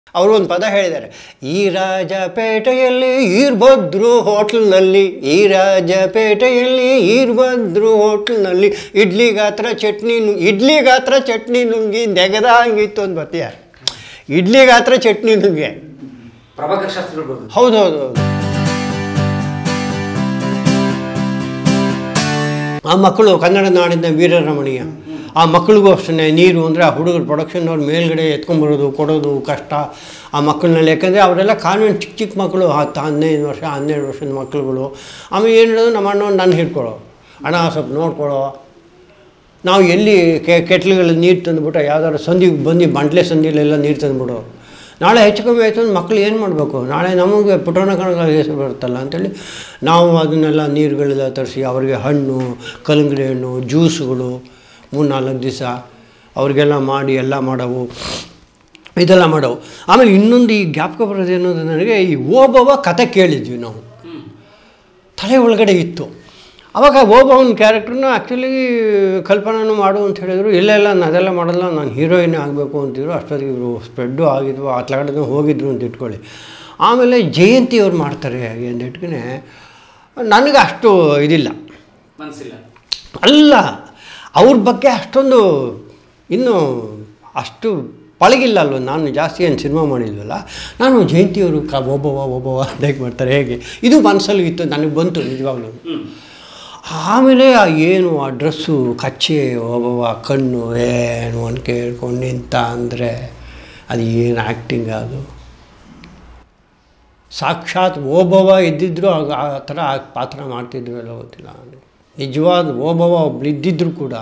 ಅವರು ಒಂದು ಪದ ಹೇಳಿದ್ದಾರೆ ಈ ರಾಜಪೇಟೆಯಲ್ಲಿ ಈರ್ಭದ್ರು ಹೋಟ್ಲ್ನಲ್ಲಿ ಈ ರಾಜಪೇಟೆಯಲ್ಲಿ ಈರ್ಭದ್ರು ಹೋಟ್ಲ್ನಲ್ಲಿ ಇಡ್ಲಿ ಗಾತ್ರ ಚಟ್ನಿ ನು- ಇಡ್ಲಿ ಗಾತ್ರ ಚಟ್ನಿ ನುಂಗಿ ನೆಗದಂಗಿತ್ತು ಅಂತ ಬರ್ತೀಯ ಇಡ್ಲಿ ಗಾತ್ರ ಚಟ್ನಿ ನುಂಗೆ ಪ್ರಭಾಕರ್ ಶಾಸ್ತ್ರಿಗಳು ಬರ್ಬೋದು ಹೌದು ಹೌದು ಹೌದು ಆ ಮಕ್ಕಳು ಕನ್ನಡ ನಾಡಿನ ವೀರರಮಣೀಯ ಆ ಮಕ್ಕಳಿಗೂ ಅಷ್ಟೇ ನೀರು ಅಂದರೆ ಆ ಹುಡುಗರು ಪ್ರೊಡಕ್ಷನ್ ಅವ್ರು ಮೇಲ್ಗಡೆ ಎತ್ಕೊಂಬರೋದು ಕೊಡೋದು ಕಷ್ಟ ಆ ಮಕ್ಕಳನ್ನೆಲ್ಲ ಯಾಕಂದರೆ ಅವರೆಲ್ಲ ಕಾನ್ವೆಂಟ್ ಚಿಕ್ಕ ಚಿಕ್ಕ ಮಕ್ಕಳು ಹತ್ತು ಹದಿನೈದು ವರ್ಷ ಹನ್ನೆರಡು ವರ್ಷದ ಮಕ್ಕಳುಗಳು ಆಮೇಲೆ ಏನು ಹೇಳೋದು ನಮ್ಮ ಅಣ್ಣ ನಾನು ಹಿಡ್ಕೊಳ್ಳೋ ಅಣ್ಣ ಸ್ವಲ್ಪ ನೋಡ್ಕೊಳ್ಳೋ ನಾವು ಎಲ್ಲಿ ಕೆ ಕೆಟ್ಲುಗಳಲ್ಲಿ ನೀರು ತಂದುಬಿಟ್ಟು ಯಾವ್ದಾದ್ರು ಸಂದಿಗೆ ಬಂದು ಬಂಟ್ಲೆ ಸಂದಿಲೆಲ್ಲ ನೀರು ತಂದುಬಿಡು ನಾಳೆ ಹೆಚ್ಚು ಕಮ್ಮಿ ಆಯಿತು ಅಂದ್ರೆ ಮಕ್ಳು ಏನು ಮಾಡಬೇಕು ನಾಳೆ ನಮಗೆ ಪುಟಾಣ ಕಣಗಳ ಹೆಸರು ಬರುತ್ತಲ್ಲ ಅಂತೇಳಿ ನಾವು ಅದನ್ನೆಲ್ಲ ನೀರುಗಳೆಲ್ಲ ತರಿಸಿ ಅವರಿಗೆ ಹಣ್ಣು ಕಲ್ಲಂಗಡಿ ಹಣ್ಣು ಜ್ಯೂಸುಗಳು ಮೂರು ನಾಲ್ಕು ದಿವಸ ಅವ್ರಿಗೆಲ್ಲ ಮಾಡಿ ಎಲ್ಲ ಮಾಡೋವು ಇದೆಲ್ಲ ಮಾಡೋವು ಆಮೇಲೆ ಇನ್ನೊಂದು ಈ ಜ್ಞಾಪಕ ಬರೋದು ಅನ್ನೋದು ನನಗೆ ಈ ಓಬವ್ವ ಕತೆ ಕೇಳಿದ್ವಿ ನಾವು ತಲೆ ಒಳಗಡೆ ಇತ್ತು ಅವಾಗ ಓಬವ್ವನ ಕ್ಯಾರೆಕ್ಟ್ರನ್ನ ಆ್ಯಕ್ಚುಲಿ ಕಲ್ಪನಾನು ಮಾಡು ಅಂತ ಹೇಳಿದ್ರು ಇಲ್ಲ ಇಲ್ಲ ನಾನು ಅದೆಲ್ಲ ಮಾಡಲ್ಲ ನಾನು ಹೀರೋಯಿನ್ ಆಗಬೇಕು ಅಂತಿದ್ರು ಅಷ್ಟೊತ್ತಿಗೆ ಇವರು ಸ್ಪ್ರೆಡ್ಡು ಆಗಿದ್ವು ಆ ಕೆಳಗಡೆ ಹೋಗಿದ್ರು ಅಂತ ಇಟ್ಕೊಳ್ಳಿ ಆಮೇಲೆ ಜಯಂತಿ ಅವ್ರು ಮಾಡ್ತಾರೆ ಅಂತ ಇಟ್ಕೊನೆ ನನಗೆ ಅಷ್ಟು ಇದಿಲ್ಲ ಮನಸ್ಸಿಲ್ಲ ಅಲ್ಲ ಅವ್ರ ಬಗ್ಗೆ ಅಷ್ಟೊಂದು ಇನ್ನೂ ಅಷ್ಟು ಪಳಗಿಲ್ಲ ಅಲ್ವ ನಾನು ಜಾಸ್ತಿ ಏನು ಸಿನಿಮಾ ಮಾಡಿಲ್ವಲ್ಲ ನಾನು ಜಯಂತಿಯವರು ಕ ಒಬ್ಬವ ಒಬ್ಬವ ಹೇಗೆ ಮಾಡ್ತಾರೆ ಹೇಗೆ ಇದು ಮನಸ್ಸಲ್ಲಿ ಇತ್ತು ನನಗೆ ಬಂತು ನಿಜವಾಗ್ಲೂ ಹ್ಮ್ ಆಮೇಲೆ ಆ ಏನು ಆ ಡ್ರೆಸ್ಸು ಕಚ್ಚೆ ಒಬ್ಬವ ಕಣ್ಣು ಏನು ಅಂತ ಕೇಳ್ಕೊಂಡು ನಿಂತ ಅಂದರೆ ಅದು ಏನು ಆ್ಯಕ್ಟಿಂಗ್ ಅದು ಸಾಕ್ಷಾತ್ ಓಬವ್ವ ಇದ್ದಿದ್ರು ಆಗ ಆ ಥರ ಆ ಪಾತ್ರ ಮಾಡ್ತಿದ್ರು ಎಲ್ಲ ಗೊತ್ತಿಲ್ಲ ನನಗೆ ನಿಜವಾದ ಓಬವ್ವ ಒಬ್ಳು ಇದ್ದಿದ್ರು ಕೂಡ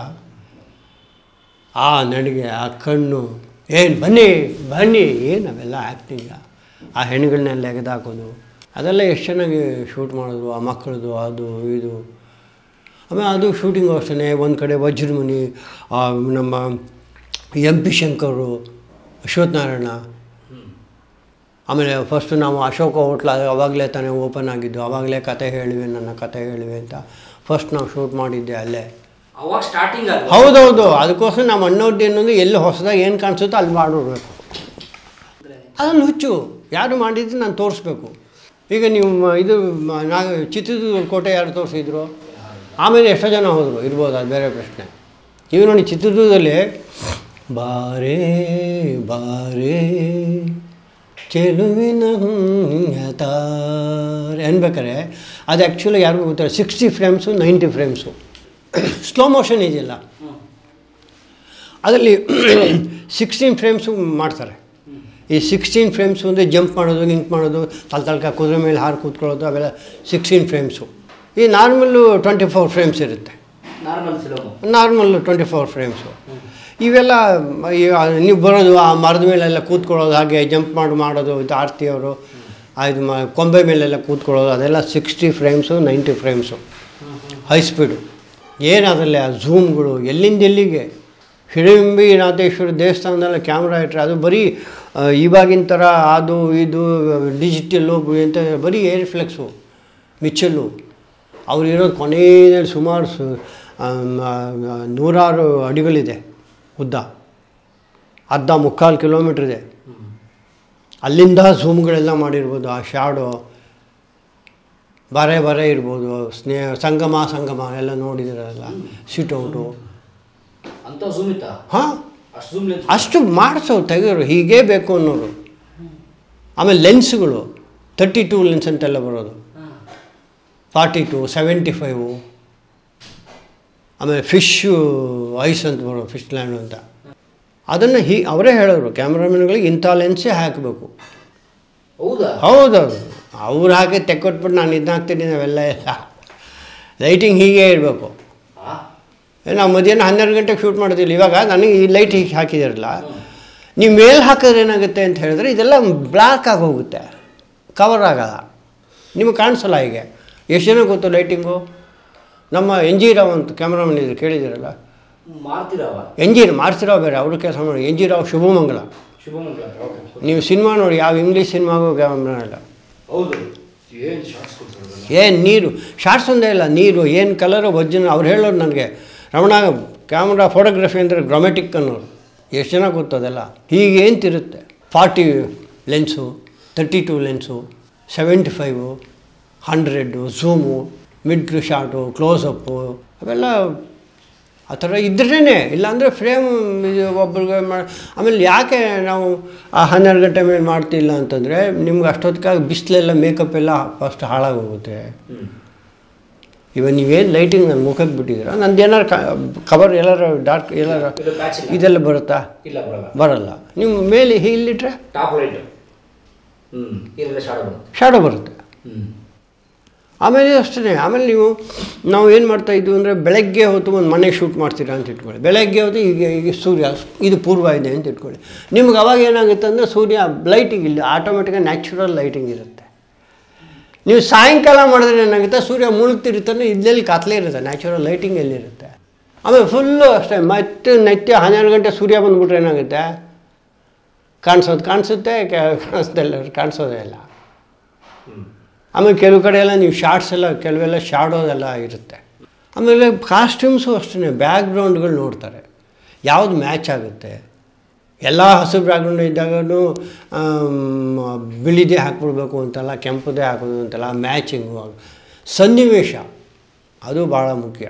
ಆ ನಡಿಗೆ ಆ ಕಣ್ಣು ಏನು ಬನ್ನಿ ಬನ್ನಿ ಏನು ಅವೆಲ್ಲ ಆ್ಯಕ್ಟಿಂಗ ಆ ಹೆಣ್ಣುಗಳನ್ನೆಲ್ಲ ಎಗೆದಾಕೋದು ಅದೆಲ್ಲ ಎಷ್ಟು ಚೆನ್ನಾಗಿ ಶೂಟ್ ಮಾಡಿದ್ರು ಆ ಮಕ್ಕಳದು ಅದು ಇದು ಆಮೇಲೆ ಅದು ಶೂಟಿಂಗು ಅಷ್ಟೇ ಒಂದು ಕಡೆ ವಜ್ರಮುನಿ ಆ ನಮ್ಮ ಎಂ ಪಿ ಶಂಕರು ಅಶ್ವಥ್ ನಾರಾಯಣ ಆಮೇಲೆ ಫಸ್ಟು ನಾವು ಅಶೋಕ ಹೋಟ್ಲ ಅವಾಗಲೇ ತಾನೇ ಓಪನ್ ಆಗಿದ್ದು ಆವಾಗಲೇ ಕತೆ ಹೇಳಿವೆ ನನ್ನ ಕತೆ ಹೇಳಿವೆ ಅಂತ ಫಸ್ಟ್ ನಾವು ಶೂಟ್ ಮಾಡಿದ್ದೆ ಅಲ್ಲೇ ಅವಾಗ ಸ್ಟಾರ್ಟಿಂಗ್ ಅದು ಹೌದೌದು ಅದಕ್ಕೋಸ್ಕರ ನಮ್ಮ ಅಣ್ಣವ್ರದ್ದು ಏನಂದ್ರೆ ಎಲ್ಲಿ ಹೊಸದಾಗಿ ಏನು ಕಾಣಿಸುತ್ತೋ ಅಲ್ಲಿ ಮಾಡಿಬಿಡ್ಬೇಕು ಅದನ್ನು ಹುಚ್ಚು ಯಾರು ಮಾಡಿದ್ದು ನಾನು ತೋರಿಸ್ಬೇಕು ಈಗ ನೀವು ಮ- ಇದು ಮ- ನಾ ಚಿತ್ರದುರ್ಗ ಕೋಟೆ ಯಾರು ತೋರಿಸಿದ್ರು ಆಮೇಲೆ ಎಷ್ಟೋ ಜನ ಹೋದರು ಇರ್ಬೋದು ಅದು ಬೇರೆ ಪ್ರಶ್ನೆ ಈಗ ನೋಡಿ ಚಿತ್ರದುರ್ಗದಲ್ಲಿ ಬಾರೇ ಬಾರೇ ಚೆಲುವಿನ ತಾರೆ ಅನ್ಬೇಕಾರೆ ಅದು ಆ್ಯಕ್ಚುಲಿ ಯಾರಿಗೂ ಗೊತ್ತಿಲ್ಲ sixty frames ninety frames slow motion ಇದೆಯಲ್ಲ ಅದರಲ್ಲಿ ಸಿಕ್ಸ್ಟೀನ್ ಫ್ರೇಮ್ಸು ಮಾಡ್ತಾರೆ ಈ ಸಿಕ್ಸ್ಟೀನ್ ಫ್ರೇಮ್ಸು ಅಂದರೆ ಜಂಪ್ ಮಾಡೋದು ಲಿಂಕ್ ಮಾಡೋದು ತಲೆ ತಳ್ಕ ಕುದುರೆ ಮೇಲೆ ಹಾರು ಕೂತ್ಕೊಳ್ಳೋದು ಅವೆಲ್ಲ ಸಿಕ್ಸ್ಟೀನ್ ಫ್ರೇಮ್ಸು ಈ ನಾರ್ಮಲ್ಲು ಟ್ವೆಂಟಿ ಫೋರ್ ಫ್ರೇಮ್ಸ್ ಇರುತ್ತೆ normal film normal twenty four frames ಇವೆಲ್ಲ ಈ ಆ ನೀವು ಬರೋದು ಆ ಮರದ ಮೇಲೆಲ್ಲ ಕೂತ್ಕೊಳ್ಳೋದು ಹಾಗೆ ಜಂಪ್ ಮಾಡಿ ಮಾಡೋದು ಇದು ಆರ್ತಿ ಅವರು ಇದು ಮ ಕೊಂಬೆ ಮೇಲೆಲ್ಲ ಕೂತ್ಕೊಳ್ಳೋದು ಅದೆಲ್ಲ sixty frames ninety frames high speed ಏನಾದರಲ್ಲಿ ಆ ಝೂಮ್ಗಳು ಎಲ್ಲಿಂದ ಎಲ್ಲಿಗೆ ಹಿಡಿಂಬಿ ನಾಥೇಶ್ವರ ದೇವಸ್ಥಾನದಲ್ಲ ಕ್ಯಾಮ್ರಾ ಇಟ್ಟರೆ ಅದು ಬರೀ ಆ, ಇವಾಗಿನ ಥರ ಅದು ಇದು ಡಿಜಿಟಲ್ಲು ಅಂತ ಬರೀ ಏರ್ ಫ್ಲೆಕ್ಸು ಮಿಚ್ಚಲ್ಲು ಅವ್ರು ಇರೋದು ಕೊನೆಯಲ್ಲಿ ಸುಮಾರು ಸು ಆಮ್, ಆ, ನೂರಾರು ಅಡಿಗಳಿದೆ ಉದ್ದ ಅರ್ಧ ಮುಕ್ಕಾಲು ಕಿಲೋಮೀಟ್ರ್ ಇದೆ ಅಲ್ಲಿಂದ ಝೂಮ್ಗಳೆಲ್ಲ ಮಾಡಿರ್ಬೋದು ಆ ಶಾಡೋ ಬರೆ ಬರೆ ಇರ್ಬೋದು ಸ್ನೇಹ ಸಂಗಮ ಸಂಗಮ ಎಲ್ಲ ನೋಡಿದಿರಲ್ಲ ಸಿಟೌಟು ಅಂತ ಝೂಮ್ ಇತ್ತಾ ಹಾಂ ಅಷ್ಟು ಝೂಮ್ ಲೆನ್ಸ್ ಅಷ್ಟು ಮಾಡಿಸೋರು ತೆಗೆಯೋರು ಹೀಗೇ ಬೇಕು ಅನ್ನೋರು ಆಮೇಲೆ ಲೆನ್ಸ್ಗಳು ತರ್ಟಿ ಟೂ ಲೆನ್ಸ್ ಅಂತೆಲ್ಲ ಬರೋದು ಫಾರ್ಟಿ ಟು ಸೆವೆಂಟಿ ಫೈವು ಆಮೇಲೆ ಫಿಶ್ಶು ಐಸ್ ಅಂತ ಬರೋದು ಫಿಶ್ ಲ್ಯಾಂಡ್ ಅಂತ ಅದನ್ನು ಹೀ ಅವರೇ ಹೇಳೋರು ಕ್ಯಾಮ್ರಾಮನ್ಗಳಿಗೆ ಇಂಥ ಲೆನ್ಸೇ ಹಾಕಬೇಕು ಹೌದಾ ಹೌದೌದು ಅವ್ರು ಹಾಕಿ ತೆಕ್ಕೊಟ್ಬಿಟ್ಟು ನಾನು ಇದನ್ನ ಹಾಕ್ತೀನಿ ನಾವೆಲ್ಲ ಇಲ್ಲ ಲೈಟಿಂಗ್ ಹೀಗೆ ಇರಬೇಕು ಆ? ನಾವು ಮಧ್ಯಾಹ್ನ ಹನ್ನೆರಡು ಗಂಟೆಗೆ ಶೂಟ್ ಮಾಡೋದಿಲ್ಲ ಇವಾಗ ನನಗೆ ಈ ಲೈಟ್ ಹೀಗೆ ಹಾಕಿದಿರಲ್ಲ ನೀವು ಮೇಲೆ ಹಾಕಿದ್ರೆ ಏನಾಗುತ್ತೆ ಅಂತ ಹೇಳಿದ್ರೆ ಇದೆಲ್ಲ ಬ್ಲ್ಯಾಕ್ ಆಗಿ ಹೋಗುತ್ತೆ ಕವರ್ ಆಗಲ್ಲ ನಿಮಗೆ ಕಾಣಿಸಲ್ಲ ಹೀಗೆ ಎಷ್ಟು ಜನ ಗೊತ್ತು ಲೈಟಿಂಗು ನಮ್ಮ ಎನ್ ಜಿ ರಾವ್ ಅಂತ ಕ್ಯಾಮ್ರಾಮನ್ ಇದ್ರು ಕೇಳಿದಿರಲ್ಲ ಮಾಡ್ತೀರವ ಎನ್ ಜಿ ಮಾರ್ಸಿರಾವ್ ಬೇರೆ ಅವರು ಕೆಲಸ ಮಾಡಿ N G Rao Shubhamangala Shubhamangala okay ನೀವು ಸಿನಿಮಾ ನೋಡಿ ಯಾವ ಇಂಗ್ಲೀಷ್ ಸಿನಿಮಾಗೂ ಕ್ಯಾಮ್ರಾ ಇಲ್ಲ ಹೌದು ಏನು ಶಾರ್ಟ್ಸ್ ಕೊಡ್ತಾರಲ್ಲ ಏನು ನೀರು ಶಾರ್ಟ್ಸ್ ಒಂದೇ ಇಲ್ಲ ನೀರು ಏನು ಕಲರು ವಜ್ಜನ ಅವ್ರು ಹೇಳೋರು ನನಗೆ ರಮಣ ಕ್ಯಾಮ್ರಾ ಫೋಟೋಗ್ರಫಿ ಅಂದರೆ ಗ್ರೊಮೆಟಿಕ್ ಅನ್ನೋರು ಎಷ್ಟು ಜನ ಗೊತ್ತದೆಲ್ಲ ಹೀಗೆ ಅಂತಿರುತ್ತೆ forty lens thirty two lens seventy five hundred zoom mid shot close up ಅವೆಲ್ಲ ಆ ಥರ ಇದ್ರೇ ಇಲ್ಲಾಂದರೆ ಫ್ರೇಮ್ ಒಬ್ರಿಗೆ ಮಾಡಿ ಆಮೇಲೆ ಯಾಕೆ ನಾವು ಆ ಹನ್ನೆರಡು ಗಂಟೆ ಮೇಲೆ ಮಾಡ್ತಿಲ್ಲ ಅಂತಂದರೆ ನಿಮ್ಗೆ ಅಷ್ಟೊತ್ತಿಗೆ ಬಿಸಿಲೆಲ್ಲ ಮೇಕಪ್ ಎಲ್ಲ ಫಸ್ಟ್ ಹಾಳಾಗೋಗುತ್ತೆ ಹ್ಮ್ ಇವಾಗ ನೀವೇನು ಲೈಟಿಂಗ್ ನನ್ನ ಮುಖಕ್ಕೆ ಬಿಟ್ಟಿದ್ದೀರ ನಂದು ಏನಾರು ಕವರ್ ಎಲ್ಲಾರು ಡಾರ್ಕ್ ಎಲ್ಲಾರು ಇದು ಪ್ಯಾಚ್ ಇಲ್ಲ ಇದೆಲ್ಲ ಬರುತ್ತಾ ಇಲ್ಲ ಬರಲ್ಲ ಬರಲ್ಲ ನಿಮ್ಮ ಮೇಲೆ ಇಲ್ಲಿಟ್ರೆ ಟಾಪ್ ಲೈಟ್ ಹ್ಮ್ ಇಲ್ಲ ಶಾಡೋ ಬರುತ್ತೆ ಶಾಡೋ ಬರುತ್ತೆ ಹ್ಮ್ ಆಮೇಲೆ ಅಷ್ಟೇ ಆಮೇಲೆ ನೀವು ನಾವು ಏನು ಮಾಡ್ತಾ ಇದ್ವಿ ಅಂದರೆ ಬೆಳಗ್ಗೆ ಹೊತ್ತು ಒಂದು ಮನೆ ಶೂಟ್ ಮಾಡ್ತೀರಾ ಅಂತ ಇಟ್ಕೊಳ್ಳಿ ಬೆಳಗ್ಗೆ ಹೊತ್ತು ಈಗ ಈಗ ಸೂರ್ಯ ಇದು ಪೂರ್ವ ಇದೆ ಅಂತ ಇಟ್ಕೊಳ್ಳಿ ನಿಮ್ಗೆ ಅವಾಗ ಏನಾಗುತ್ತೆ ಅಂದರೆ ಸೂರ್ಯ ಲೈಟಿಂಗ್ ಇಲ್ಲ ಆಟೋಮೆಟಿಕಾಗಿ ನ್ಯಾಚುರಲ್ ಲೈಟಿಂಗ್ ಇರುತ್ತೆ ನೀವು ಸಾಯಂಕಾಲ ಮಾಡಿದ್ರೆ ಏನಾಗುತ್ತೆ ಸೂರ್ಯ ಮುಳುಗ್ತಿರ್ತಾನೆ ಇಲ್ಲೆಲ್ಲಿ ಕತ್ಲೆ ಇರುತ್ತೆ ನ್ಯಾಚುರಲ್ ಲೈಟಿಂಗ್ ಎಲ್ಲಿರುತ್ತೆ ಆಮೇಲೆ ಫುಲ್ಲು ಅಷ್ಟೇ ಮತ್ತೆ ನೆತ್ತಿ ಹನ್ನೆರಡು ಗಂಟೆ ಸೂರ್ಯ ಬಂದ್ಬಿಟ್ರೆ ಏನಾಗುತ್ತೆ ಕಾಣಿಸೋದು ಕಾಣಿಸುತ್ತೆ ಕಾಣಿಸ್ದಲ್ಲ ಕಾಣಿಸೋದೇ ಇಲ್ಲ ಹ್ಮ್ ಆಮೇಲೆ ಕೆಲವು ಕಡೆ ಎಲ್ಲ ನೀವು ಶಾರ್ಟ್ಸ್ ಎಲ್ಲ ಕೆಲವೆಲ್ಲ ಶಾಡೋದೆಲ್ಲ ಇರುತ್ತೆ ಆಮೇಲೆ ಕಾಸ್ಟ್ಯೂಮ್ಸು ಅಷ್ಟೇ ಬ್ಯಾಕ್ಗ್ರೌಂಡ್ಗಳು ನೋಡ್ತಾರೆ ಯಾವುದು ಮ್ಯಾಚ್ ಆಗುತ್ತೆ ಎಲ್ಲ ಹಸಿರು ಬ್ಯಾಕ್ಗ್ರೌಂಡ್ ಇದ್ದಾಗೂ ಬಿಳಿದೇ ಹಾಕ್ಬಿಡ್ಬೇಕು ಅಂತಲ್ಲ ಕೆಂಪುದೇ ಹಾಕೋದು ಅಂತಲ್ಲ ಮ್ಯಾಚಿಂಗು ಸನ್ನಿವೇಶ ಅದು ಭಾಳ ಮುಖ್ಯ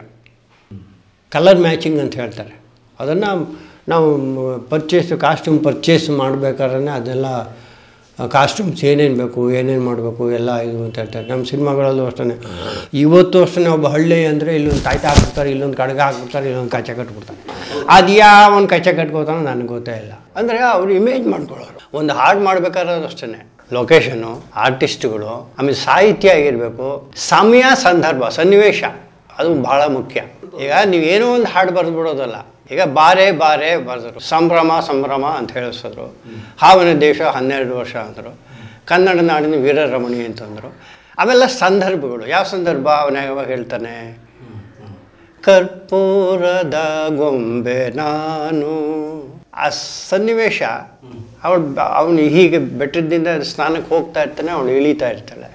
ಕಲರ್ ಮ್ಯಾಚಿಂಗ್ ಅಂತ ಹೇಳ್ತಾರೆ ಅದನ್ನು ನಾವು ಪರ್ಚೇಸ್ ಕಾಸ್ಟ್ಯೂಮ್ ಪರ್ಚೇಸ್ ಮಾಡಬೇಕಾದ್ರೆ ಅದೆಲ್ಲ ಕಾಸ್ಟ್ಯೂಮ್ಸ್ ಏನೇನು ಬೇಕು ಏನೇನು ಮಾಡಬೇಕು ಎಲ್ಲ ಇದು ಅಂತ ಹೇಳ್ತಾರೆ ನಮ್ಮ ಸಿನಿಮಾಗಳಲ್ಲೂ ಅಷ್ಟೇ ಇವತ್ತು ಅಷ್ಟೇ ಒಬ್ಬ ಹಳ್ಳಿ ಅಂದರೆ ಇಲ್ಲೊಂದು ತಾಯ್ತ ಹಾಕ್ಬಿಡ್ತಾರೆ ಇಲ್ಲೊಂದು ಕಡ್ಗ ಹಾಕ್ಬಿಡ್ತಾರೆ ಇಲ್ಲೊಂದು ಕಚ್ಚೆ ಕಟ್ಬಿಡ್ತಾರೆ ಅದು ಯಾವ ಒಂದು ಕಚ್ಚೆ ಕಟ್ಕೋತಾನೋ ನನಗೆ ಗೊತ್ತೇ ಇಲ್ಲ ಅಂದರೆ ಅವ್ರು ಇಮೇಜ್ ಮಾಡ್ಕೊಳ್ಳೋರು ಒಂದು ಹಾಡು ಮಾಡ್ಬೇಕಾದ್ರೆ ಅಷ್ಟೇ ಲೊಕೇಶನು ಆರ್ಟಿಸ್ಟ್ಗಳು ಆಮೇಲೆ ಸಾಹಿತ್ಯ ಆಗಿರಬೇಕು ಸಮಯ ಸಂದರ್ಭ ಸನ್ನಿವೇಶ ಅದು ಭಾಳ ಮುಖ್ಯ ಈಗ ನೀವೇನೋ ಒಂದು ಹಾಡು ಬರೆದು ಬಿಡೋದಲ್ಲ ಈಗ ಬಾರೆ ಬಾರೆ ಬರೆದ್ರು ಸಂಭ್ರಮ ಸಂಭ್ರಮ ಅಂತ ಹೇಳಿಸಿದ್ರು ಹಾವಿನ ದೇಶ ಹನ್ನೆರಡು ವರ್ಷ ಅಂದರು ಕನ್ನಡ ನಾಡಿನ ವೀರರಮಣಿ ಅಂತಂದರು ಅವೆಲ್ಲ ಸಂದರ್ಭಗಳು ಯಾವ ಸಂದರ್ಭ ಅವನ ಯಾವಾಗ ಹೇಳ್ತಾನೆ ಕರ್ಪೂರದ ಗೊಂಬೆ ನಾನು ಆ ಸನ್ನಿವೇಶ ಅವಳು ಅವನು ಹೀಗೆ ಬೆಟ್ಟದಿಂದ ಸ್ನಾನಕ್ಕೆ ಹೋಗ್ತಾ ಇರ್ತಾನೆ ಅವಳು ಇಳಿತಾ ಇರ್ತಾಳೆ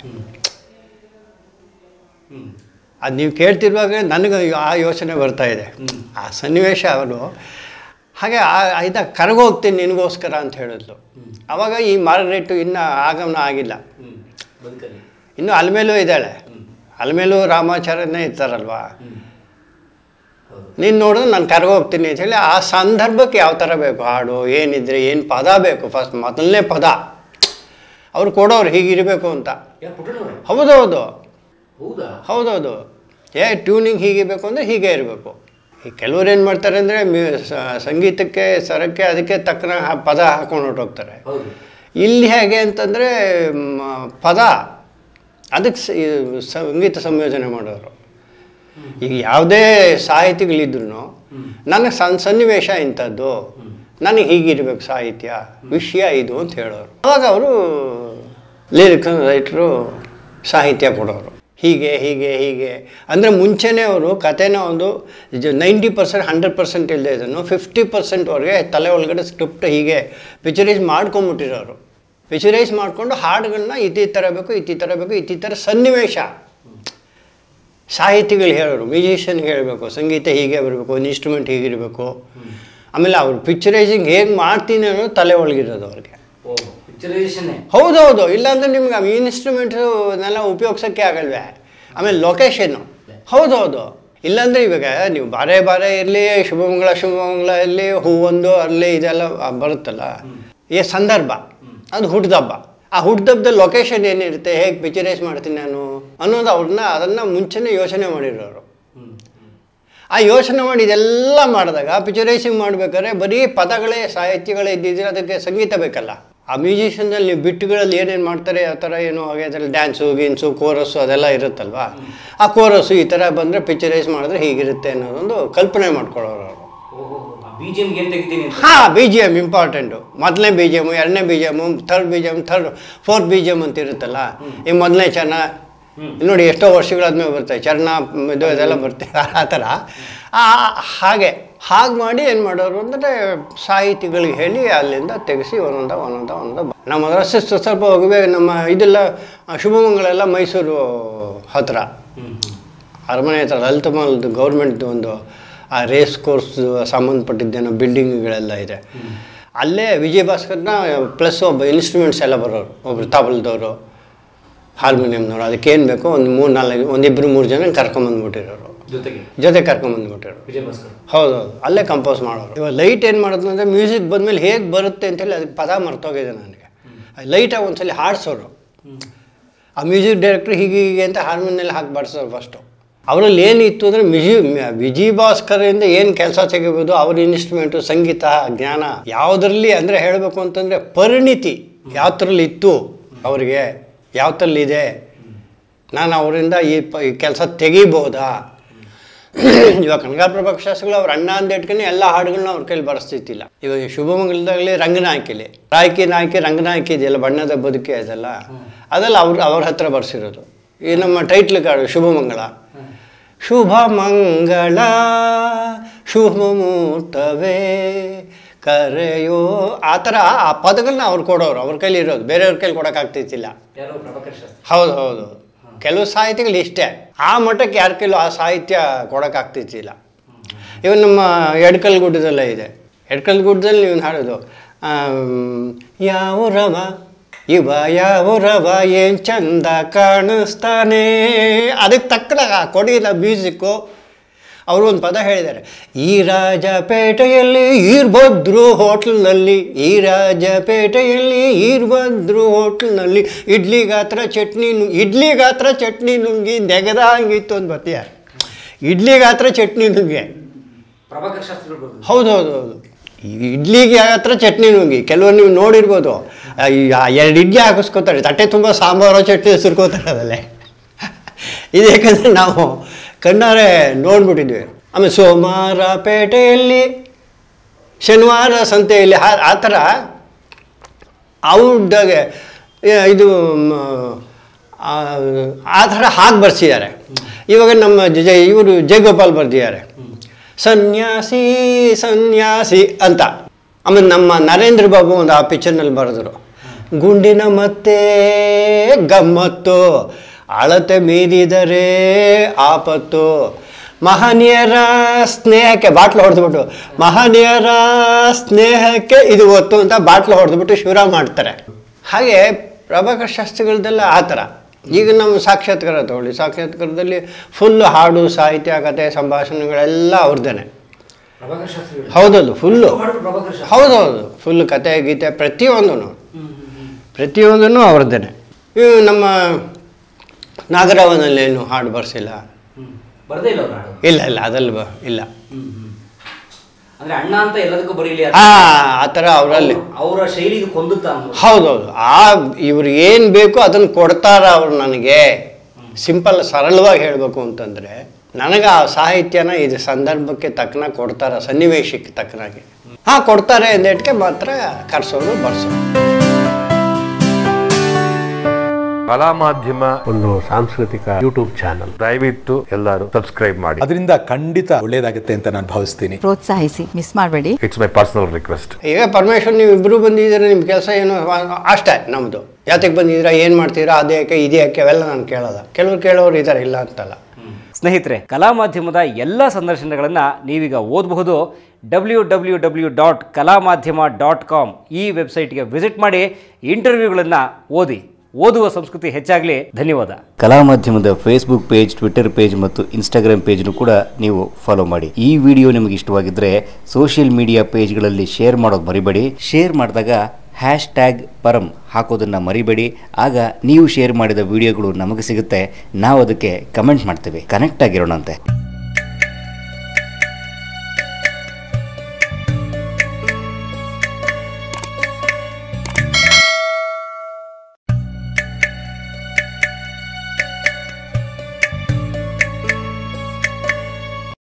ಹ್ಮ್ ಅದು ನೀವು ಕೇಳ್ತಿರುವಾಗ ನನಗೆ ಆ ಯೋಚನೆ ಬರ್ತಾ ಇದೆ ಹ್ಮ್. ಆ ಸನ್ನಿವೇಶ ಅವನು ಹಾಗೆ ಆ- ಆಯ್ತಾ ಕರಗೋಗ್ತೀನಿ ನಿನಗೋಸ್ಕರ ಅಂತ ಹೇಳಿದ್ಲು ಆವಾಗ ಈ ಮಾರ್ಗ್ರೇಟು ಇನ್ನೂ ಆಗಮನ ಆಗಿಲ್ಲ ಹ್ಮ್ ಬದುಕಲ್ಲಿ ಇನ್ನು ಅಲ್ಮೇಲೂ ಇದ್ದಾಳೆ ಹ್ಮ್ ಅಲ್ಮೇಲೂ ರಾಮಾಚಾರ್ಯನೇ ಇರ್ತಾರಲ್ವಾ ಹ್ಮ್ ಹೌದು ನೀನು ನೋಡಿದ್ರೆ ನಾನು ಕರ್ಗೋಗ್ತೀನಿ ಅಂತ ಹೇಳಿ ಆ ಸಂದರ್ಭಕ್ಕೆ ಯಾವ ಥರ ಬೇಕು ಹಾಡು ಏನಿದ್ರೆ ಏನು ಪದ ಬೇಕು ಫಸ್ಟ್ ಮೊದಲನೇ ಪದ ಅವ್ರು ಕೊಡೋರು ಹೀಗಿರಬೇಕು ಅಂತ ಯಾರು ಪುಟ್ಟಣ್ಣವ್ರೆ ಹೌದೌದು ಹೌದಾ ಹೌದೌದು ಏ ಟ್ಯೂನಿಂಗ್ ಹೀಗಿರಬೇಕು ಅಂದರೆ ಹೀಗೆ ಇರಬೇಕು ಈ ಕೆಲವ್ರು ಏನು ಮಾಡ್ತಾರೆ ಅಂದರೆ ಮ್ಯೂ ಸ- ಸಂಗೀತಕ್ಕೆ ಸ್ವರಕ್ಕೆ ಅದಕ್ಕೆ ತಕ್ಕನ ಹ- ಪದ ಹಾಕೊಂಡು ಹೊರಟೋಗ್ತಾರೆ ಹೌದು ಇಲ್ಲಿ ಹೇಗೆ ಅಂತಂದರೆ ಮ್, ಪದ ಅದಕ್ಕೆ ಸ- ಈ ಸಂಗೀತ ಸಂಯೋಜನೆ ಮಾಡೋರು ಈಗ ಯಾವುದೇ ಸಾಹಿತಿಗಳಿದ್ರು ಹ್ಮ್. ನನಗೆ ಸನ್ ಸನ್ನಿವೇಶ ಇಂಥದ್ದು ಹ್ಮ್. ನನಗೆ ಹೀಗಿರ್ಬೇಕು ಸಾಹಿತ್ಯ ವಿಷಯ ಇದು ಅಂತ ಹೇಳೋರು ಅವಾಗ ಅವರು ಲಿರಿಕ್ ರೈಟರು ಸಾಹಿತ್ಯ ಕೊಡೋರು ಹೀಗೆ ಹೀಗೆ ಹೀಗೆ ಅಂದರೆ ಮುಂಚೆನೇ ಅವರು ಕಥೆನ ಒಂದು ನೈಂಟಿ ಪರ್ಸೆಂಟ್ ಹಂಡ್ರೆಡ್ ಪರ್ಸೆಂಟ್ ಇಲ್ಲದೆ ಇದನ್ನು ಫಿಫ್ಟಿ ಪರ್ಸೆಂಟ್ವರೆಗೆ ತಲೆ ಒಳಗಡೆ ಸ್ಕ್ರಿಪ್ಟ್ ಹೀಗೆ ಪಿಕ್ಚರೈಸ್ ಮಾಡ್ಕೊಂಬಿಟ್ಟಿರೋರು ಪಿಕ್ಚರೈಸ್ ಮಾಡಿಕೊಂಡು ಹಾಡುಗಳನ್ನ ಇತಿ ಥರ ಬೇಕು ಇತಿ ಥರ ಬೇಕು ಇತಿ ಥರ ಸನ್ನಿವೇಶ ಸಾಹಿತಿಗಳು ಹೇಳೋರು ಮ್ಯೂಸಿಷಿಯನ್ ಹೇಳಬೇಕು ಸಂಗೀತ ಹೀಗೆ ಬರಬೇಕು ಒಂದು ಇನ್ಸ್ಟ್ರೂಮೆಂಟ್ ಹೀಗಿರಬೇಕು ಆಮೇಲೆ ಅವ್ರು ಪಿಕ್ಚರೈಸಿಂಗ್ ಹೇಗೆ ಮಾಡ್ತೀನಿ ಅನ್ನೋದು ತಲೆ ಒಳಗಿರೋದು ಅವ್ರಿಗೆ ಓ ಪಿಕ್ಚರೈಸೇಷನ್ನೇ ಹೌದೌದು ಇಲ್ಲಾಂದ್ರೆ ನಿಮ್ಗೆ ಆ ಇನ್ಸ್ಟ್ರೂಮೆಂಟ್ಸ್ನೆಲ್ಲ ಉಪಯೋಗಿಸೋಕ್ಕೆ ಆಗಲ್ವೇ ಆಮೇಲೆ ಲೊಕೇಶನ್ನು ಹೌದೌದು ಇಲ್ಲಾಂದ್ರೆ ಇವಾಗ ನೀವು ಬಾರೆ ಬಾರೆ ಇರಲಿ ಶುಭಮಂಗಳ ಶುಭಮಂಗಳ ಇರಲಿ ಹೂವೊಂದು ಅರಳಿ ಇದೆಲ್ಲ ಆ ಬರುತ್ತಲ್ಲ ಈ ಸಂದರ್ಭ ಅದು ಹುಟ್ಟಿದಬ್ಬ ಆ ಹುಟ್ಟಿದಬ್ಬದ ಲೊಕೇಶನ್ ಏನಿರುತ್ತೆ ಹೇಗೆ ಪಿಕ್ಚರೈಸ್ ಮಾಡ್ತೀನಿ ನಾನು ಅನ್ನೋದು ಅವ್ರನ್ನ ಅದನ್ನು ಮುಂಚೆನೇ ಯೋಚನೆ ಮಾಡಿರೋರು ಹ್ಮ್ ಆ ಯೋಚನೆ ಮಾಡಿ ಇದೆಲ್ಲ ಮಾಡಿದಾಗ ಪಿಕ್ಚರೈಸಿಂಗ್ ಮಾಡ್ಬೇಕಾದ್ರೆ ಬರೀ ಪದಗಳೇ ಸಾಹಿತ್ಯಗಳೇ ಇದ್ದಿದ್ರೆ ಅದಕ್ಕೆ ಸಂಗೀತ ಬೇಕಲ್ಲ ಆ ಮ್ಯೂಸಿಷಿಯನ್ದಲ್ಲಿ ನೀವು ಬಿಟ್ಟುಗಳಲ್ಲಿ ಏನೇನು ಮಾಡ್ತಾರೆ ಆ ಥರ ಏನು ಹಾಗೆ ಅದರಲ್ಲಿ ಡ್ಯಾನ್ಸು ಗೀನ್ಸು ಕೋರಸ್ಸು ಅದೆಲ್ಲ ಇರುತ್ತಲ್ವಾ ಆ ಕೋರಸ್ಸು ಈ ಥರ ಬಂದರೆ ಪಿಕ್ಚರೈಸ್ ಮಾಡಿದ್ರೆ ಹೀಗಿರುತ್ತೆ ಅನ್ನೋದೊಂದು ಕಲ್ಪನೆ ಮಾಡ್ಕೊಳ್ಳೋರು ಅವರು ಓಹೋ ಬಿ ಜಿ ಎಮ್ಗೆ ಏನು ತೆಗಿತೀನಿ ಅಂತ ಹಾಂ ಬಿ ಜಿ ಎಮ್ ಇಂಪಾರ್ಟೆಂಟು ಮೊದಲನೇ ಬಿ ಜಿ ಎಮ್ ಎರಡನೇ B G M third B G M third fourth B G M ಅಂತ ಇರುತ್ತಲ್ಲ ಈ ಮೊದಲನೇ ಚರಣ ಹ್ಮ್. ನೋಡಿ ಎಷ್ಟೋ ವರ್ಷಗಳಾದ್ಮೇಲೆ ಬರ್ತವೆ ಚರಣ ಮ್, ಇದು ಇದೆಲ್ಲ ಬರ್ತವೆ ಆ ಥರ ಆ, ಹಾಗೆ ಹಾಗೆ ಮಾಡಿ ಏನು ಮಾಡೋರು ಅಂದರೆ ಸಾಹಿತಿಗಳಿಗೆ ಹೇಳಿ ಅಲ್ಲಿಂದ ತೆಗೆಸಿ ಒಂದೊಂದ ಒಂದೊಂದ ಒಂದೊಂದ ಬ- ನಮ್ಮ ರಸ್ತೆ ಸ್ವ- ಸ್ವಲ್ಪ ಹೋಗಬೇಕು ನಮ್ಮ ಇದೆಲ್ಲ ಆ, ಶುಭಮಂಗಳೆಲ್ಲ ಮೈಸೂರು ಹತ್ತಿರ ಹ್ಮ್ ಹ್ಮ್ ಅರಮನೆ ಹತ್ರ ಲಲಿತ ಮಹಲ್ದು ಗೌರ್ಮೆಂಟ್ದು ಒಂದು ಆ ರೇಸ್ ಕೋರ್ಸ್ ಸಂಬಂಧಪಟ್ಟಿದ್ದೇನೋ ಬಿಲ್ಡಿಂಗ್ಗಳೆಲ್ಲ ಇದೆ ಅಲ್ಲೇ ವಿಜಯ ಭಾಸ್ಕರ್ನ ಪ್ಲಸ್ ಒಬ್ಬ ಇನ್ಸ್ಟ್ರೂಮೆಂಟ್ಸ್ ಎಲ್ಲ ಬರೋರು ಒಬ್ರು ತಬಲ್ದವರು ಹಾರ್ಮೋನಿಯಂನವರು ಅದಕ್ಕೇನು ಬೇಕೋ ಒಂದು ಮೂರು ನಾಲ್ಕು ಒಂದಿಬ್ಬರು ಮೂರು ಜನ ಕರ್ಕೊಂಬಂದ್ಬಿಟ್ಟಿರೋರು ಜೊತೆಗೆ ಜೊತೆ ಕರ್ಕೊಂಬಂದ್ಬಿಟ್ಟಿರೋರು ವಿಜಯ ಭಾಸ್ಕರ್ ಹೌದು ಹೌದು ಅಲ್ಲೇ ಕಂಪೋಸ್ ಮಾಡೋರು ಇವಾಗ ಲೈಟ್ ಏನು ಮಾಡೋದು ಅಂದರೆ ಮ್ಯೂಸಿಕ್ ಬಂದಮೇಲೆ ಹೇಗೆ ಬರುತ್ತೆ ಅಂತೇಳಿ ಅದಕ್ಕೆ ಪದ ಮರ್ತೋಗಿದೆ ನನಗೆ ಲೈಟಾಗಿ ಒಂದ್ಸಲಿ ಹಾಡ್ಸೋರು ಆ ಮ್ಯೂಸಿಕ್ ಡೈರೆಕ್ಟ್ರ್ ಹೀಗೆ ಹೀಗೆ ಅಂತ ಹಾರ್ಮೋನಿಯಲ್ಲಿ ಹಾಕಿ ಬರ್ಸೋರು ಫಸ್ಟು ಅವರಲ್ಲಿ ಏನಿತ್ತು ಅಂದರೆ ಮ್ಯೂಸಿ ವಿಜಯ್ ಭಾಸ್ಕರಿಂದ ಏನು ಕೆಲಸ ತೆಗಿಬೋದು ಅವ್ರ ಇನ್ಸ್ಟ್ರೂಮೆಂಟು ಸಂಗೀತ ಜ್ಞಾನ ಯಾವುದರಲ್ಲಿ ಅಂದರೆ ಹೇಳಬೇಕು ಅಂತಂದರೆ ಪರಿಣಿತಿ ಯಾವ ಥರಲ್ಲಿ ಇತ್ತು ಅವರಿಗೆ ಯಾವ ಥರಲ್ಲಿದೆ ನಾನು ಅವರಿಂದ ಈ ಪ ಈ ಕೆಲಸ ತೆಗಿಬೋದಾ ಇವಾಗ ಕನಕಾಪ್ರಭಾ ಶಾಸ್ತ್ರಿಗಳು ಅವ್ರ ಅಣ್ಣ ಅಂತ ಇಟ್ಕೊಂಡು ಎಲ್ಲ ಹಾಡುಗಳನ್ನ ಅವ್ರ ಕೈಲಿ ಬರೆಸ್ತಿತ್ತಿಲ್ಲ ಇವಾಗ ಶಿವಮೊಗ್ಗದಾಗಲಿ ರಂಗನಾಯ್ಕಿಲಿ ರಾಯ್ಕಿ ನಾಯ್ಕಿ ರಂಗನಾಯ್ಕಿ ಇದೆಯಲ್ಲ ಬಣ್ಣದ ಬದುಕೆ ಅದೆಲ್ಲ ಅದೆಲ್ಲ ಅವ್ರು ಅವ್ರ ಹತ್ರ ಬರ್ಸಿರೋದು ಈ ನಮ್ಮ ಟೈಟ್ಲ್ ಕಾರ್ಡು ಶುಭಮಂಗಳ ಶುಭ ಮಂಗಳ ಶುಭ ಮುಹೂರ್ತವೇ ಕರೆಯೋ ಆ ಥರ ಆ ಪದಗಳನ್ನ ಅವ್ರು ಕೊಡೋರು ಅವ್ರ ಕೈಲಿ ಇರೋದು ಬೇರೆಯವ್ರ ಕೈಲಿ ಕೊಡೋಕ್ಕಾಗ್ತಿತ್ತಿಲ್ಲ ಯಾರೋ ಪ್ರಭಾಕರ್ ಶಾಸ್ತ್ರಿ ಹೌದು ಹೌದು ಕೆಲವು ಸಾಹಿತ್ಯಗಳು ಇಷ್ಟೇ ಆ ಮಟ್ಟಕ್ಕೆ ಯಾರ ಕೈಲೂ ಆ ಸಾಹಿತ್ಯ ಕೊಡೋಕ್ಕಾಗ್ತಿದ್ದಿಲ್ಲ ಇವಾಗ ನಮ್ಮ ಎಡ್ಕಲ್ ಗುಡ್ಡದಲ್ಲೇ ಇದೆ ಎಡ್ಕಲ್ ಗುಡ್ಡದಲ್ಲಿ ನೀವು ಹಾಡೋದು ಆಮ್, ಯಾವ ರವ ಇವ ಯಾವ ರವ ಏನು ಚಂದ ಕಾಣಿಸ್ತಾನೆ ಅದಕ್ಕೆ ತಕ್ಕನಾಗ ಕೊಡಿಲ್ಲ ಮ್ಯೂಸಿಕ್ಕು ಅವರು ಒಂದು ಪದ ಹೇಳಿದ್ದಾರೆ ಈ ರಾಜಪೇಟೆಯಲ್ಲಿ ಈರ್ಭದ್ರು ಹೋಟ್ಲ್ನಲ್ಲಿ ಈ ರಾಜಪೇಟೆಯಲ್ಲಿ ಈರ್ಭದ್ರು ಹೋಟ್ಲ್ನಲ್ಲಿ ಇಡ್ಲಿ ಗಾತ್ರ ಚಟ್ನಿ ನು ಇಡ್ಲಿ ಗಾತ್ರ ಚಟ್ನಿ ನುಂಗಿ ನೆಗದಂಗಿತ್ತು ಅಂತ ಬತ್ತೀಯ ಇಡ್ಲಿ ಗಾತ್ರ ಚಟ್ನಿ ನುಂಗಿ ಪ್ರಭಾಕರ್ ಶಾಸ್ತ್ರಿಗಳು ಬರ್ದು ಹೌದು ಹೌದು ಹೌದು ಈ ಇಡ್ಲಿಗೆ ಹತ್ರ ಚಟ್ನಿ ನುಂಗಿ ಕೆಲವರು ನೀವು ನೋಡಿರ್ಬೋದು ಆ, ಈ ಆ ಎರಡು ಇಡ್ಲಿ ಹಾಕಿಸ್ಕೊತಾರೆ ತಟ್ಟೆ ತುಂಬ ಸಾಂಬಾರು ಚಟ್ನಿ ಹೆಸರ್ಕೋತಾರೆ ಅದಲ್ಲೇ ಇದು ಯಾಕಂದರೆ ನಾವು ಕಣ್ಣಾರೆ ನೋಡ್ಬಿಟ್ಟಿದ್ವಿ ಆಮೇಲೆ ಸೋಮವಾರ ಪೇಟೆಯಲ್ಲಿ ಶನಿವಾರ ಸಂತೆಯಲ್ಲಿ ಆ ಆ ಥರ ಔಟ್ದಾಗೆ ಇದು ಮ, ಆ, ಆ ಥರ ಹಾಕಿ ಬರ್ಸಿದ್ದಾರೆ ಇವಾಗ ನಮ್ಮ ಜ ಇವರು ಜಯಗೋಪಾಲ್ ಬರ್ದಿದ್ದಾರೆ ಸನ್ಯಾಸಿ ಸನ್ಯಾಸಿ ಅಂತ ಆಮೇಲೆ ನಮ್ಮ ನರೇಂದ್ರ ಬಾಬು ಒಂದು ಆ ಪಿಕ್ಚರ್ನಲ್ಲಿ ಬರೆದ್ರು ಗುಂಡಿನ ಮತ್ತೆ ಗಮ್ಮತ್ತು ಅಳತೆ ಮೀರಿದರೆ ಆಪತ್ತು ಮಹನೀಯರ ಸ್ನೇಹಕ್ಕೆ ಬಾಟ್ಲು ಹೊಡೆದ್ಬಿಟ್ಟು ಮಹನೀಯರ ಸ್ನೇಹಕ್ಕೆ ಇದು ಒತ್ತು ಅಂತ ಬಾಟ್ಲು ಹೊಡೆದ್ಬಿಟ್ಟು ಶಿವರಾಮ್ ಮಾಡ್ತಾರೆ ಹಾಗೆ ಪ್ರಭಾಕರ್ ಶಾಸ್ತ್ರಿಗಳದೆಲ್ಲ ಆ ಥರ ಈಗ ನಮ್ಮ ಸಾಕ್ಷಾತ್ಕಾರ ತಗೊಳ್ಳಿ ಸಾಕ್ಷಾತ್ಕಾರದಲ್ಲಿ ಫುಲ್ ಹಾಡು ಸಾಹಿತ್ಯ ಕಥೆ ಸಂಭಾಷಣೆಗಳೆಲ್ಲ ಅವ್ರದ್ದೇನೆ ಪ್ರಭಾಕರ್ ಶಾಸ್ತ್ರಿಗಳು ಹೌದೌದು ಫುಲ್ಲು ಹಾಡು ಪ್ರಭಾಕರ್ ಶಾಸ್ತ್ರಿ ಹೌದೌದು ಫುಲ್ ಕತೆ ಗೀತೆ ಪ್ರತಿಯೊಂದೂ ಹ್ಮ್ ಹ್ಮ್ ಹ್ಮ್ ಪ್ರತಿಯೊಂದನ್ನು ಅವ್ರದ್ದೇನೆ ಇವು ನಮ್ಮ ನಾಗರಾವನಲ್ಲೇನು ಹಾಡು ಬರ್ಸಿಲ್ಲ ಹ್ಮ್ ಬರ್ದೇ ಇಲ್ಲ ಅವ್ರ ಹಾಡು ಇಲ್ಲ ಇಲ್ಲ ಅದಲ್ಲಿ ಬ ಇಲ್ಲ ಹ್ಮ್ ಹ್ಮ್ ಅಂದ್ರೆ ಅಣ್ಣ ಅಂತ ಎಲ್ಲದಕ್ಕೂ ಬರೀಲಿ ಆ ಆ ಥರ ಅವರಲ್ಲಿ ಅವರ ಶೈಲಿ ಇದು ಹೊಂದುತ್ತಾ ಅನ್ನೋದು ಹೌದೌದು ಆ ಇವ್ರು ಏನು ಬೇಕೋ ಅದನ್ನು ಕೊಡ್ತಾರ ಅವ್ರು ನನಗೆ ಸಿಂಪಲ್ ಸರಳವಾಗಿ ಹೇಳಬೇಕು ಅಂತಂದರೆ ನನಗೆ ಆ ಸಾಹಿತ್ಯನ ಇದು ಸಂದರ್ಭಕ್ಕೆ ತಕ್ಕನ ಕೊಡ್ತಾರ ಸನ್ನಿವೇಶಕ್ಕೆ ತಕ್ಕನಾಗಿ ಹಾಂ ಕೊಡ್ತಾರೆ ಅಂದೇಟ್ಗೆ ಮಾತ್ರ ಕರ್ಸೋರು ಬರ್ಸೋರು ಕಲಾ ಮಾಧ್ಯಮ ಒಂದು ಸಾಂಸ್ಕೃತಿಕ ಯೂಟ್ಯೂಬ್ ಚಾನಲ್ ದಯವಿಟ್ಟು ಎಲ್ಲರೂ ಸಬ್ಸ್ಕ್ರೈಬ್ ಮಾಡಿ ಅದರಿಂದ ಖಂಡಿತ ಒಳ್ಳೇದಾಗುತ್ತೆ ಅಂತ ನಾನು ಭಾವಿಸ್ತೀನಿ ಪ್ರೋತ್ಸಾಹಿಸಿ ಮಿಸ್ ಮಾಡಬೇಡಿ ಇಟ್ಸ್ ಮೈ ಪರ್ಸನಲ್ ರಿಕ್ವೆಸ್ಟ್ ಈಗ ಪರಮೇಶ್ವರ್ ನೀವು ಇಬ್ಬರು ಬಂದಿದ್ದೀರಾ ನಿಮ್ಮ ಕೆಲಸ ಏನು ಆ- ಅಷ್ಟೇ ನಮ್ಮದು ಯಾತಕ್ಕೆ ಬಂದಿದ್ದೀರಾ ಏನು ಮಾಡ್ತೀರಾ ಅದೇ ಯಾಕೆ ಇದೇ ಯಾಕೆ ಅವೆಲ್ಲ ನಾನು ಕೇಳೋಲ್ಲ ಕೆಲವ್ರು ಕೇಳೋರು ಇದ್ದಾರೆ ಇಲ್ಲ ಅಂತಲ್ಲ ಸ್ನೇಹಿತರೆ ಕಲಾ ಮಾಧ್ಯಮದ ಎಲ್ಲ ಸಂದರ್ಶನಗಳನ್ನು ನೀವೀಗ ಓದಬಹುದು ಡಬ್ಲ್ಯೂ ಡಬ್ಲ್ಯೂ ಡಬ್ಲ್ಯೂ ಡಾಟ್ ಕಲಾ ಮಾಧ್ಯಮ ಡಾಟ್ ಕಾಮ್ ಈ ವೆಬ್ಸೈಟ್ಗೆ ವಿಸಿಟ್ ಮಾಡಿ ಇಂಟರ್ವ್ಯೂಗಳನ್ನು ಓದಿ ಓದುವ ಸಂಸ್ಕೃತಿ ಹೆಚ್ಚಾಗಲಿ ಧನ್ಯವಾದ ಕಲಾ ಮಾಧ್ಯಮದ ಫೇಸ್ಬುಕ್ ಪೇಜ್ ಟ್ವಿಟರ್ ಪೇಜ್ ಮತ್ತು ಇನ್ಸ್ಟಾಗ್ರಾಮ್ ಪೇಜ್ನು ಕೂಡ ನೀವು ಫಾಲೋ ಮಾಡಿ ಈ ವಿಡಿಯೋ ನಿಮಗೆ ಇಷ್ಟವಾಗಿದ್ದರೆ ಸೋಷಿಯಲ್ ಮೀಡಿಯಾ ಪೇಜ್ಗಳಲ್ಲಿ ಶೇರ್ ಮಾಡೋದು ಮರಿಬೇಡಿ ಶೇರ್ ಮಾಡಿದಾಗ ಹ್ಯಾಶ್ ಟ್ಯಾಗ್ ಪರಂ ಹಾಕೋದನ್ನು ಮರಿಬೇಡಿ ಆಗ ನೀವು ಶೇರ್ ಮಾಡಿದ ವಿಡಿಯೋಗಳು ನಮಗೆ ಸಿಗುತ್ತೆ ನಾವು ಅದಕ್ಕೆ ಕಮೆಂಟ್ ಮಾಡ್ತೇವೆ ಕನೆಕ್ಟ್ ಆಗಿರೋಣಂತೆ